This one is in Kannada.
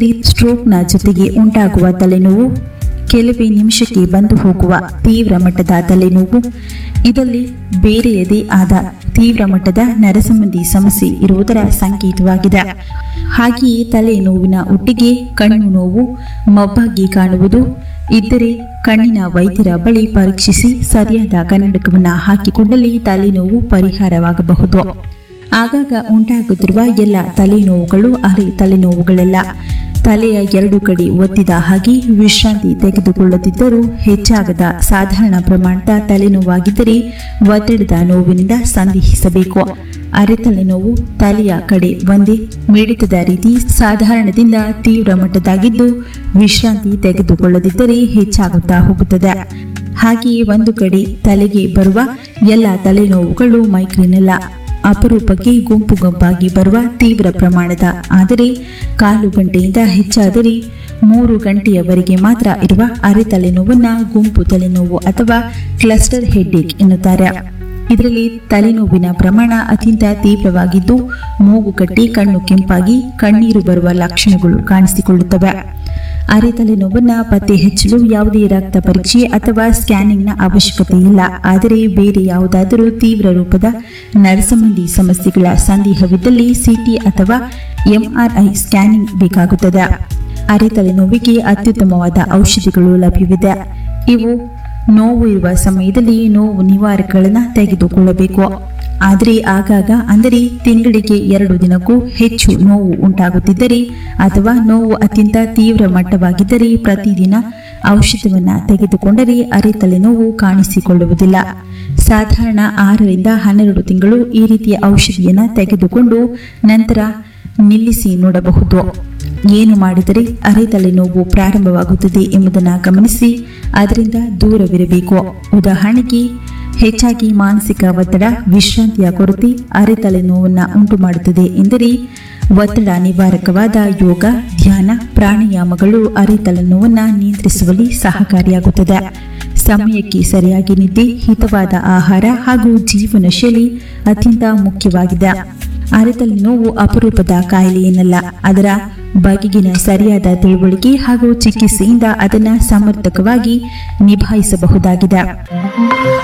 ಸ್ಟ್ರೋಕ್ನ ಜೊತೆಗೆ ಉಂಟಾಗುವ ತಲೆನೋವು ಕೆಲವೇ ನಿಮಿಷಕ್ಕೆ ಬಂದು ಹೋಗುವ ತೀವ್ರ ಮಟ್ಟದ ತಲೆನೋವು ಇದರಲ್ಲಿ ಬೇರೆಯದೇ ಆದ ತೀವ್ರ ಮಟ್ಟದ ನರಸಂಬಂಧಿ ಸಮಸ್ಯೆ ಇರುವುದರ ಸಂಕೇತವಾಗಿದೆ ಹಾಗೆಯೇ ತಲೆನೋವಿನ ಒಟ್ಟಿಗೆ ಕಣ್ಣು ನೋವು ಮಬ್ಬಾಗಿ ಕಾಣುವುದು ಇದ್ದರೆ ಕಣ್ಣಿನ ವೈದ್ಯರ ಬಳಿ ಪರೀಕ್ಷಿಸಿ ಸರಿಯಾದ ಕನ್ನಡಕವನ್ನು ಹಾಕಿಕೊಂಡಲ್ಲಿ ತಲೆನೋವು ಪರಿಹಾರವಾಗಬಹುದು ಆಗಾಗ ಉಂಟಾಗುತ್ತಿರುವ ಎಲ್ಲ ತಲೆನೋವುಗಳು ಅರೆ ತಲೆನೋವುಗಳೆಲ್ಲ ತಲೆಯ ಎರಡು ಕಡೆ ಒತ್ತಿದ ಹಾಗೆ ವಿಶ್ರಾಂತಿ ತೆಗೆದುಕೊಳ್ಳುತ್ತಿದ್ದರೂ ಹೆಚ್ಚಾಗದ ಸಾಧಾರಣ ಪ್ರಮಾಣದ ತಲೆನೋವಾಗಿದ್ದರೆ ಒತ್ತಡದ ನೋವಿನಿಂದ ಸಂದೇಹಿಸಬೇಕು ಅರೆ ತಲೆನೋವು ತಲೆಯ ಕಡೆ ಒಂದೇ ಮಿಡಿತದ ರೀತಿ ಸಾಧಾರಣದಿಂದ ತೀವ್ರ ಮಟ್ಟದಾಗಿದ್ದು ವಿಶ್ರಾಂತಿ ತೆಗೆದುಕೊಳ್ಳದಿದ್ದರೆ ಹೆಚ್ಚಾಗುತ್ತಾ ಹೋಗುತ್ತದೆ ಹಾಗೆಯೇ ಒಂದು ಕಡೆ ತಲೆಗೆ ಬರುವ ಎಲ್ಲ ತಲೆನೋವುಗಳು ಮೈಗ್ರೇನ್ ಅಲ್ಲ ಅಪರೂಪಕ್ಕೆ ಗುಂಪು ಗುಂಪಾಗಿ ಬರುವ ತೀವ್ರ ಪ್ರಮಾಣದ ಆದರೆ ಕಾಲು ಗಂಟೆಯಿಂದ ಹೆಚ್ಚಾದರೆ ಮೂರು ಗಂಟೆಯವರೆಗೆ ಮಾತ್ರ ಇರುವ ಅರೆ ತಲೆನೋವನ್ನ ಗುಂಪು ತಲೆನೋವು ಅಥವಾ ಕ್ಲಸ್ಟರ್ ಹೆಡ್ಡೇಕ್ ಎನ್ನುತ್ತಾರೆ ಇದರಲ್ಲಿ ತಲೆನೋವಿನ ಪ್ರಮಾಣ ಅತ್ಯಂತ ತೀವ್ರವಾಗಿದ್ದು ಮೂಗು ಕಟ್ಟಿ ಕಣ್ಣು ಕೆಂಪಾಗಿ ಕಣ್ಣೀರು ಬರುವ ಲಕ್ಷಣಗಳು ಕಾಣಿಸಿಕೊಳ್ಳುತ್ತವೆ ಅರೆ ತಲೆನೋವನ್ನ ಪತ್ತೆ ಹಚ್ಚಲು ಯಾವುದೇ ರಕ್ತ ಪರೀಕ್ಷೆ ಅಥವಾ ಸ್ಕ್ಯಾನಿಂಗ್ನ ಅವಶ್ಯಕತೆ ಇಲ್ಲ ಆದರೆ ಬೇರೆ ಯಾವುದಾದರೂ ತೀವ್ರ ರೂಪದ ನರಸಂಬಂಧಿ ಸಮಸ್ಯೆಗಳ ಸಂದೇಹವಿದ್ದಲ್ಲಿ ಸಿಟಿ ಅಥವಾ ಎಂಆರ್ಐ ಸ್ಕ್ಯಾನಿಂಗ್ ಬೇಕಾಗುತ್ತದೆ ಅರೆ ತಲೆನೋವಿಗೆ ಅತ್ಯುತ್ತಮವಾದ ಔಷಧಿಗಳು ಲಭ್ಯವಿದೆ ಇವು ನೋವು ಇರುವ ಸಮಯದಲ್ಲಿ ನೋವು ನಿವಾರಕಗಳನ್ನು ತೆಗೆದುಕೊಳ್ಳಬೇಕು ಆದರೆ ಆಗಾಗ ಅಂದರೆ ತಿಂಗಳಿಗೆ ಎರಡು ದಿನಕ್ಕೂ ಹೆಚ್ಚು ನೋವು ಉಂಟಾಗುತ್ತಿದ್ದರೆ ಅಥವಾ ನೋವು ಅತ್ಯಂತ ತೀವ್ರ ಮಟ್ಟವಾಗಿದ್ದರೆ ಪ್ರತಿದಿನ ಔಷಧವನ್ನು ತೆಗೆದುಕೊಂಡರೆ ಅರೆ ತಲೆನೋವು ಕಾಣಿಸಿಕೊಳ್ಳುವುದಿಲ್ಲ ಸಾಧಾರಣ ಆರರಿಂದ ಹನ್ನೆರಡು ತಿಂಗಳು ಈ ರೀತಿಯ ಔಷಧಿಯನ್ನು ತೆಗೆದುಕೊಂಡು ನಂತರ ನಿಲ್ಲಿಸಿ ನೋಡಬಹುದು ಏನು ಮಾಡಿದರೆ ಅರೆ ತಲೆನೋವು ಪ್ರಾರಂಭವಾಗುತ್ತದೆ ಎಂಬುದನ್ನು ಗಮನಿಸಿ ಅದರಿಂದ ದೂರವಿರಬೇಕು ಉದಾಹರಣೆಗೆ ಹೆಚ್ಚಾಗಿ ಮಾನಸಿಕ ಒತ್ತಡ ವಿಶ್ರಾಂತಿಯ ಕೊರತೆ ಅರೆ ತಲೆನೋವನ್ನು ಉಂಟು ಮಾಡುತ್ತದೆ ಎಂದರೆ ಒತ್ತಡ ನಿವಾರಕವಾದ ಯೋಗ ಧ್ಯಾನ ಪ್ರಾಣಾಯಾಮಗಳು ಅರೆ ತಲೆನೋವನ್ನು ನಿಯಂತ್ರಿಸುವಲ್ಲಿ ಸಹಕಾರಿಯಾಗುತ್ತದೆ ಸಮಯಕ್ಕೆ ಸರಿಯಾಗಿ ನಿದ್ದೆ ಹಿತವಾದ ಆಹಾರ ಹಾಗೂ ಜೀವನ ಶೈಲಿ ಅತ್ಯಂತ ಮುಖ್ಯವಾಗಿದೆ ಅರೆತಲೆ ನೋವು ಅಪರೂಪದ ಕಾಯಿಲೆ ಏನಲ್ಲ ಅದರ ಬಗೆಗಿನ ಸರಿಯಾದ ತಿಳುವಳಿಕೆ ಹಾಗೂ ಚಿಕಿತ್ಸೆಯಿಂದ ಅದನ್ನು ಸಮರ್ಥಕವಾಗಿ ನಿಭಾಯಿಸಬಹುದಾಗಿದೆ